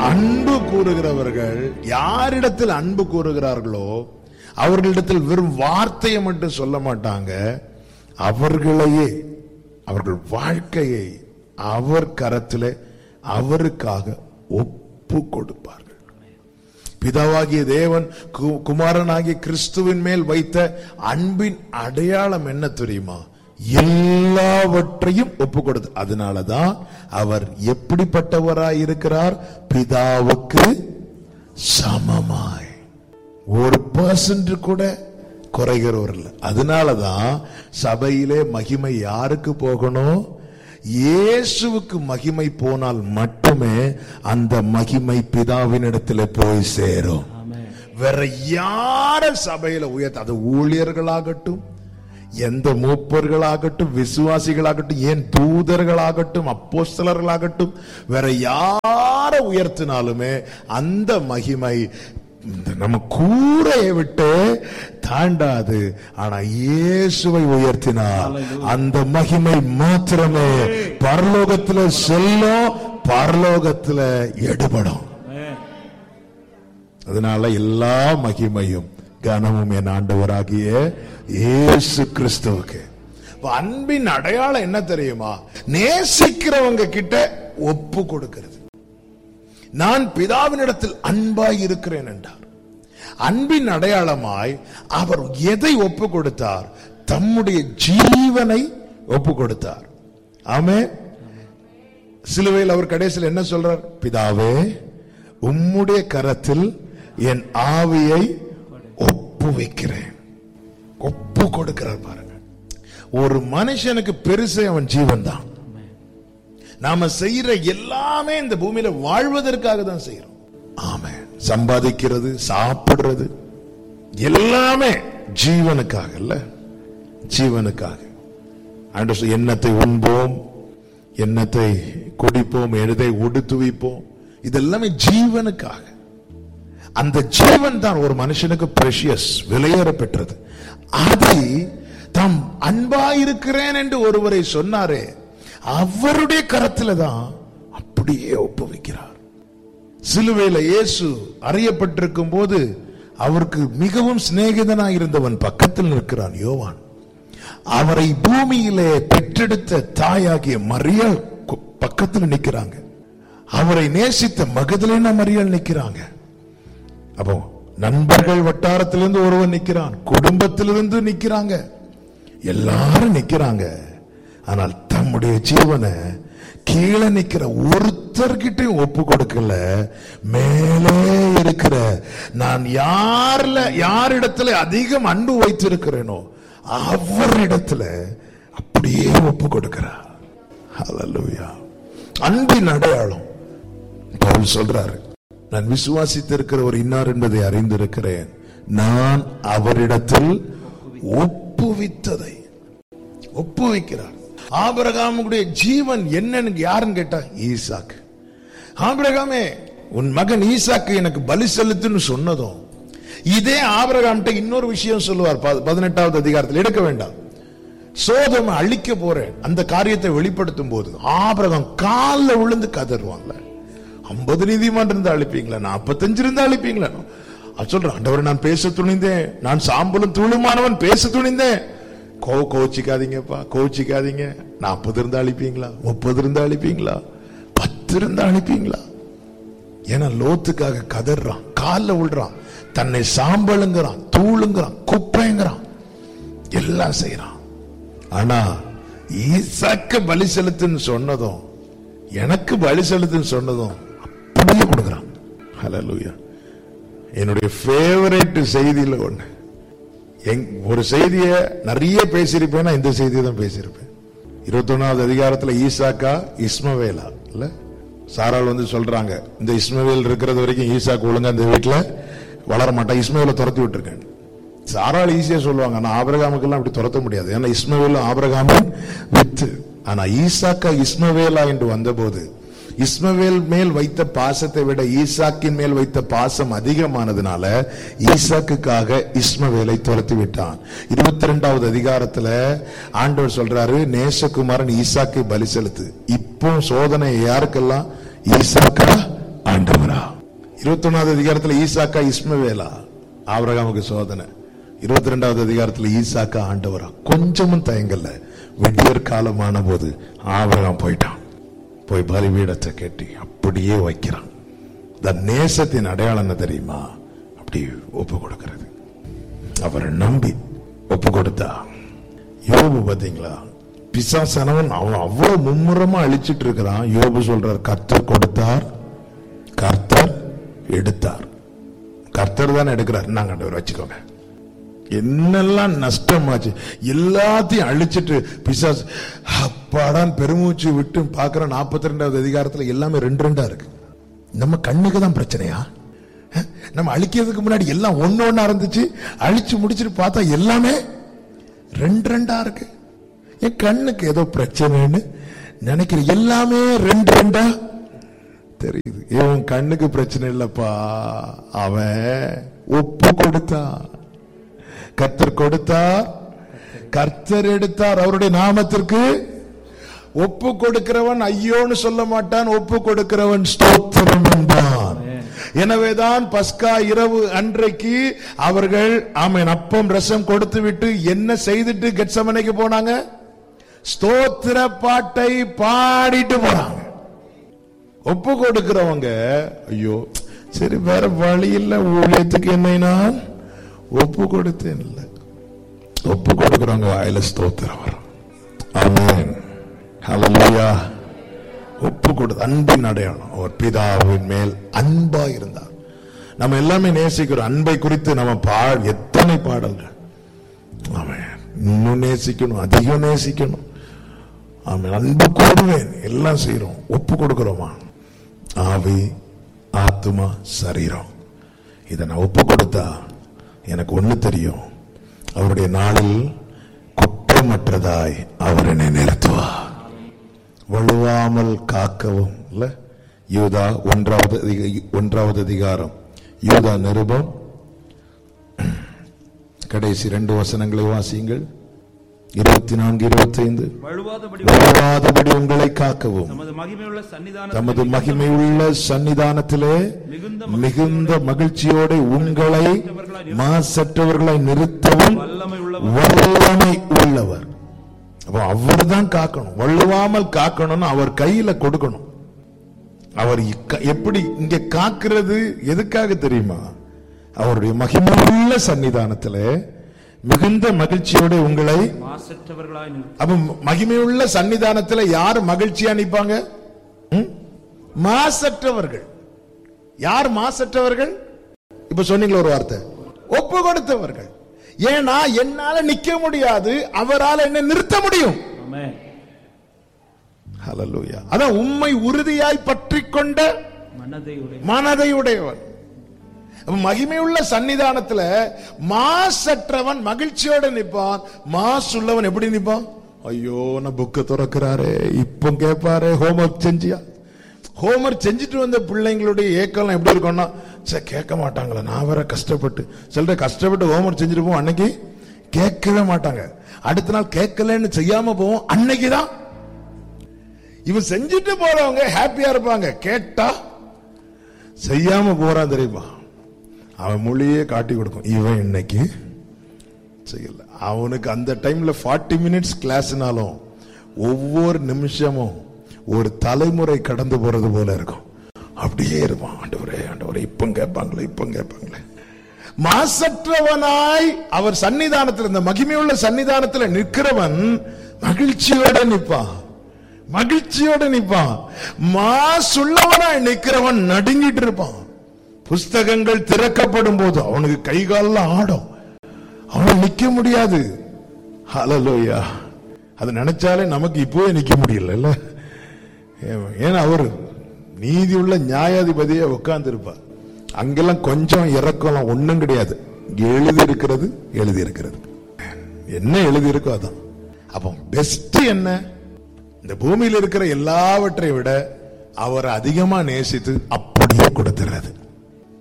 அன்பு கூறுகிறவர்கள் யாரிடத்தில் அன்பு கூறுகிறார்களோ அவர்களிடத்தில் வெறும் வார்த்தையை மட்டும் சொல்ல மாட்டாங்க அவர்களையே அவர்கள் வாழ்க்கையை அவர் கரத்திலே அவருக்காக ஒப்பு கொடுப்பார்கள் பிதாவாகிய தேவன் கு- குமாரனாகிய கிறிஸ்துவின் மேல் வைத்த அன்பின் அடையாளம் என்ன தெரியுமா எல்லாவற்றையும் ஒப்பு கொடுத்து அதனாலதான் அவர் எப்படிப்பட்டவராய் இருக்கிறார் பிதாவுக்கு சமமாய் ஒரு பர்சன்ட் கூட குறைகிறவர் இல்லை அதனாலதான் சபையிலே மகிமை யாருக்கு போகணும் இயேசுவுக்கு மகிமை போனால் மட்டுமே அந்த மகிமை பிதாவினிடத்தில் போய் சேரும் வேற யார சபையில உயர்த்த அது ஊழியர்களாகட்டும் எந்த மூப்பர்களாகட்டும் விசுவாசிகளாகட்டும் ஏன் தூதர்களாகட்டும் அப்போஸ்தலர்களாகட்டும் வேற யார உயர்த்தினாலுமே அந்த மகிமை இந்த நம்ம கூரையை விட்டு தாண்டாது ஆனா இயேசுவை உயர்த்தினால் அந்த மகிமை மாத்திரமே பரலோகத்துல செல்லும் பரலோகத்துல எடுபடும் அதனால எல்லா மகிமையும் கனமும் என் ஆண்டவராகிய இயேசு கிறிஸ்துவுக்கு இப்ப அன்பின் அடையாளம் என்ன தெரியுமா நேசிக்கிறவங்க கிட்ட ஒப்பு கொடுக்கிறது நான் பிதாவினிடத்தில் அன்பாய் இருக்கிறேன் என்றார் அன்பின் அடையாளமாய் அவர் எதை ஒப்பு கொடுத்தார் தம்முடைய ஜீவனை ஒப்பு கொடுத்தார் ஆமே சிலுவையில் அவர் கடைசியில் என்ன சொல்றார் பிதாவே உம்முடைய கரத்தில் என் ஆவியை ஒப்பு வைக்கிறேன் ஒப்பு கொடுக்கிறார் பாருங்க ஒரு மனுஷனுக்கு பெருசே அவன் ஜீவன் தான் நாம செய்யற எல்லாமே இந்த பூமியில வாழ்வதற்காக தான் செய்யறோம் ஆமே சம்பாதிக்கிறது சாப்பிடுறது எல்லாமே ஜீவனுக்காக இல்ல ஜீவனுக்காக ஆண்டு சொல், எண்ணத்தை உண்போம் எண்ணத்தை குடிப்போம் எதை உடுத்துவிப்போம் இதெல்லாமே ஜீவனுக்காக அந்த ஜீவன் தான் ஒரு மனுஷனுக்கு பிரஷியஸ் விலையேற பெற்றது அதை தாம் அன்பாயிருக்கிறேன் என்று ஒருவரை சொன்னாரே அவருடைய கரத்துல தான் அப்படியே ஒப்புவிக்கிறார் சிலுவையில இயேசு அறியப்பட்டிருக்கும் போது அவருக்கு மிகவும் சிநேகிதனாய் இருந்தவன் பக்கத்தில் நிற்கிறான் யோவான் அவரை பூமியிலே பெற்றெடுத்த தாயாகிய மரியாள் கு- பக்கத்தில் நிற்கிறாங்க அவரை நேசித்த மகதலேனா மரியாள் நிற்கிறாங்க அப்போ நண்பர்கள் வட்டாரத்திலிருந்து ஒருவன் நிக்கிறான் குடும்பத்திலிருந்து நிக்கிறாங்க எல்லாரும் நிக்கிறாங்க ஆனால் தம்முடைய ஜீவனை கீழே நிக்கிற ஒருத்தர்கிட்டையும் ஒப்பு கொடுக்கல மேலே இருக்கிற நான் யார்ல யாரிடத்துல அதிகம் அன்பு வைத்திருக்கிறேனோ அவரிடத்துல அப்படியே ஒப்பு கொடுக்கிறார் ஹalleluya அன்பின் அடையாளம் பவுல் சொல்றாரு நான் விசுவாசித்திருக்கிற ஒரு இன்னார் என்பதை அறிந்திருக்கிறேன் நான் அவரிடத்தில் ஒப்புவித்ததை ஒப்புவிக்கிறார் ஆபிரகாமுடைய ஜீவன் என்னன்னு யாருன்னு கேட்டா ஈசாக்கு ஆபிரகாமே உன் மகன் ஈசாக்கு எனக்கு பலி செலுத்துன்னு சொன்னதும் இதே ஆபிரகாம்கிட்ட இன்னொரு விஷயம் சொல்லுவார் ப- பதினெட்டாவது அதிகாரத்தில் எடுக்க வேண்டாம் சோதமை அழிக்க போறேன் அந்த காரியத்தை வெளிப்படுத்தும் போது ஆபிரகாம் காலில் விழுந்து கதறுவான்ல ஐம்பது நீதிமன்றம் இருந்தா அழிப்பீங்களா நாற்பத்தஞ்சு இருந்தா அழிப்பீங்களா அது சொல்றேன் ஆண்டவரே நான் பேச துணிந்தேன் நான் சாம்பலும் தூளுமானவன் பேச துணிந்தேன் கோ கோச்சிக்காதீங்கப்பா கோச்சிக்காதீங்க நாற்பது இருந்தா அழிப்பீங்களா முப்பது இருந்தா அழிப்பீங்களா பத்து இருந்தா அழிப்பீங்களா ஏன்னா லோத்துக்காக கதறான் காலில் விழுறான் தன்னை சாம்பலுங்கிறான் தூளுங்கிறான் குப்பைங்கிறான் எல்லாம் செய்யறான் ஆனா ஈசாக்க பலி செலுத்துன்னு சொன்னதும் எனக்கு பலி செலுத்துன்னு சொன்னதும் அப்படியே கொடுக்குறான் ஹalleluya என்னுடைய ஃபேவரட் செய்தியில ஒண்ணு எங் ஒரு செய்தியை நிறைய பேசியிருப்பேன்னா இந்த செய்தியை தான் பேசியிருப்பேன் இருபத்தொன்னாவது அதிகாரத்துல ஈசாக்கா இஸ்மவேலா இல்ல சாராள் வந்து சொல்றாங்க இந்த இஸ்மவேல் இருக்கிறது வரைக்கும் ஈசாக்கு ஒழுங்கா இந்த வீட்டுல வளர மாட்டான் இஸ்மவேலை துரத்தி விட்டுருக்கேன் சாராள் ஈஸியா சொல்லுவாங்க ஆனா ஆபிரகாமுக்கெல்லாம் அப்படி துரத்த முடியாது ஏன்னா இஸ்மவேல் ஆபிரகாமின் வித்து ஆனா ஈசாக்கா இஸ்மவேலா என்று வந்தபோது இஸ்மவேல் மேல் வைத்த பாசத்தை விட ஈசாக்கின் மேல் வைத்த பாசம் அதிகமானதுனால ஈசாக்குக்காக இஸ்மவேலை துரத்தி விட்டான் இருபத்தி ரெண்டாவது அதிகாரத்துல ஆண்டவர் சொல்றாரு நேசகுமாரன் ஈசாக்கை பலி செலுத்து இப்போ சோதனை யாருக்கெல்லாம் ஈசாக்கா ஆண்டவரா இருபத்தொன்னாவது அதிகாரத்துல ஈசாக்கா இஸ்மவேலா ஆபிரகாமுக்கு சோதனை இருபத்தி ரெண்டாவது அதிகாரத்துல ஈசாக்கா ஆண்டவரா கொஞ்சமும் தயங்கல்ல விடியற் காலமான போது ஆபிரகாம் போயிட்டான் போய் பலிபீடத்தை கட்டி அப்படியே வைக்கிறான் இந்த நேசத்தின் அடையாளம் என்ன தெரியுமா அப்படி ஒப்பு கொடுக்கிறது அவரை நம்பி ஒப்பு கொடுத்தா யோபு பாத்தீங்களா பிசாசனவன் அவன் அவ்வளவு மும்முரமா அழிச்சிட்டு இருக்கிறான் யோபு சொல்றார் கர்த்தர் கொடுத்தார் கர்த்தர் எடுத்தார் கர்த்தர் தான் எடுக்கிறார் நாங்க ஆண்டவர் வச்சுக்கோங்க என்னெல்லாம் நஷ்டமாச்சு எல்லாத்தையும் அழிச்சிட்டு பிசாஸ் அப்பாடான் பெருமூச்சு விட்டு பாக்குற நாற்பத்தி ரெண்டாவது அதிகாரத்துல எல்லாமே ரெண்டு ரெண்டா இருக்கு நம்ம கண்ணுக்கு தான் பிரச்சனையா அஹ்? நம்ம அழிக்கிறதுக்கு முன்னாடி எல்லாம் ஒண்ணு ஒண்ணா இருந்துச்சு அழிச்சு முடிச்சிட்டு பார்த்தா எல்லாமே ரெண்டு ரெண்டா இருக்கு என் கண்ணுக்கு ஏதோ பிரச்சனைன்னு நினைக்கிற எல்லாமே ரெண்டு ரெண்டா தெரியுது இவன் கண்ணுக்கு பிரச்சனை இல்லப்பா அவன் ஒப்பு கொடுத்தான் கர்த்தர் கொடுத்தார் கர்த்தர் எடுத்தார் அவருடைய நாமத்திற்கு ஒப்பு கொடுக்கிறவன் ஐயோன்னு சொல்ல மாட்டான் ஒப்பு கொடுக்கிறவன் ஸ்தோத்திரம் என்பான் எனவேதான் பஸ்கா இரவு அன்றைக்கு அவர்கள் ஆமென் அப்பம் ரசம் கொடுத்து விட்டு என்ன செய்துட்டு கெட்சமனைக்கு போனாங்க ஸ்தோத்திர பாட்டை பாடிட்டு போனாங்க ஒப்பு கொடுக்கிறவங்க ஐயோ சரி வேற வழி இல்ல ஊழியத்துக்கு என்னை நான் ஒப்பு கொடுத்தேன் இல்ல ஒப்பு கொடுக்கிறவங்க வாயில ஸ்தோத்திரம் வரும் ஆமென் ஹalleluya ஒப்பு கொடு அன்பின் அடையாளம் அவர் பிதாவின் மேல் அன்பா இருந்தார் நம்ம எல்லாமே நேசிக்கிறோம் அன்பை குறித்து நம்ம பா எத்தனை பாடல்கள் ஆமென் இன்னும் நேசிக்கணும் அதிகம் நேசிக்கணும் ஆமென் அன்பு கூடுவேன் எல்லாம் செய்யறோம் ஒப்பு கொடுக்கிறோமா ஆவி ஆத்துமா சரீரம் இதை நான் ஒப்பு கொடுத்தா எனக்கு ஒண்ணு தெரியும் அவருடைய நாளில் குற்றமற்றதாய் அவர் என்னை நிறுத்துவார் வழுவாமல் காக்கவும் இல்ல யூதா ஒன்றாவது அதிக- ஒன்றாவது அதிகாரம் யூதா நிருபம் கடைசி ரெண்டு வசனங்களை வாசியுங்கள் இருபத்தி நான்கு இருபத்தி ஐந்து வழுவாதபடி வழுவாதபடி உங்களை காக்கவும் தமது மகிமையுள்ள சன்னிதான தமது மகிமையுள்ள சன்னிதானத்திலே மிகுந்த மிகுந்த மகிழ்ச்சியோட உங்களை மாசற்றவர்களை நிறுத்தவும் வல்லமை உள்ள வல்லமை உள்ளவர் அப்போ அவர் தான் காக்கணும் வள்ளுவாமல் காக்கணும்னு அவர் கையில கொடுக்கணும் அவர் இக்க- எப்படி இங்க காக்கிறது எதுக்காக தெரியுமா அவருடைய மகிமையுள்ள சன்னிதானத்துல மிகுந்த மகிழ்ச்சியோட உங்களை மாசற்றவர்களாய் நிறுத்த அப்ப மகிமையுள்ள சன்னிதானத்துல யார் மகிழ்ச்சியா நிப்பாங்க ம்? மாசற்றவர்கள் யார் மாசற்றவர்கள் இப்ப சொன்னீங்களா ஒரு வார்த்தை ஒப்பு கொடுத்தவர்கள் ஏன்னா என்னால நிக்க முடியாது அவரால் என்ன நிறுத்த முடியும் ஆமென் ஹalleluya அதான் உம்மை உறுதியாய் பற்றிக் கொண்ட மனதை உடைய மனதை உடையவன் அப்ப மகிமையுள்ள சன்னிதானத்துல மாசற்றவன் மகிழ்ச்சியோட நிப்பான் மாசு உள்ளவன் எப்படி நிப்பான் ஐயோ நான் புக்க திறக்கிறாரே இப்போ கேட்பாரே ஹோம்ஒர்க் செஞ்சியா ஹோம்ஒர்க் செஞ்சுட்டு வந்த பிள்ளைங்களுடைய ஏக்கம் எப்படி இருக்கும்னா சே கேட்க மாட்டாங்களே நான் வேற கஷ்டப்பட்டு சிலர் கஷ்டப்பட்டு ஹோம்ஒர்க் செஞ்சுட்டு போவோம் அன்னைக்கு கேட்கவே மாட்டாங்க அடுத்த நாள் கேட்கலன்னு செய்யாம போவோம் அன்னைக்கு தான் இவன் செஞ்சுட்டு போறவங்க ஹாப்பியா இருப்பாங்க கேட்டா செய்யாம போறான் தெரியுமா அவன் மொழியே காட்டி கொடுக்கும் இவன் இன்னைக்கு செய்யல அவனுக்கு அந்த டைம்ல 40 மினிட்ஸ் கிளாஸ்னாலும் ஒவ்வொரு நிமிஷமும் ஒரு தலைமுறை கடந்து போறது போல இருக்கும் அப்படியே இருப்பான் ஆண்டவரே ஆண்டவரே இப்ப கேட்பாங்களே இப்ப கேட்பாங்களே மாசற்றவனாய் அவர் சன்னிதானத்தில் இந்த மகிமையுள்ள சன்னிதானத்தில் நிற்கிறவன் மகிழ்ச்சியோட நிற்பான் மகிழ்ச்சியோட நிற்பான் மாசுள்ளவனாய் நிற்கிறவன் நடுங்கிட்டு இருப்பான் புஸ்தகங்கள் திறக்கப்படும் போது அவனுக்கு கை கால்லாம் ஆடும் அவன் நிக்க முடியாது ஹalleluya அது நினைச்சாலே நமக்கு இப்பவே நிக்க முடியல இல்ல ஏன்னா அவர் நீதி உள்ள நியாயாதிபதியே உட்கார்ந்து இருப்பார் அங்கெல்லாம் கொஞ்சம் இறக்கலாம் ஒண்ணும் கிடையாது எழுதி இருக்கிறது எழுதி இருக்கிறது என்ன எழுதி இருக்கோ அதான் அப்போ பெஸ்ட் என்ன இந்த பூமியில் இருக்கிற எல்லாவற்றை விட அவர் அதிகமா நேசித்து அப்படியே கொடுத்துறது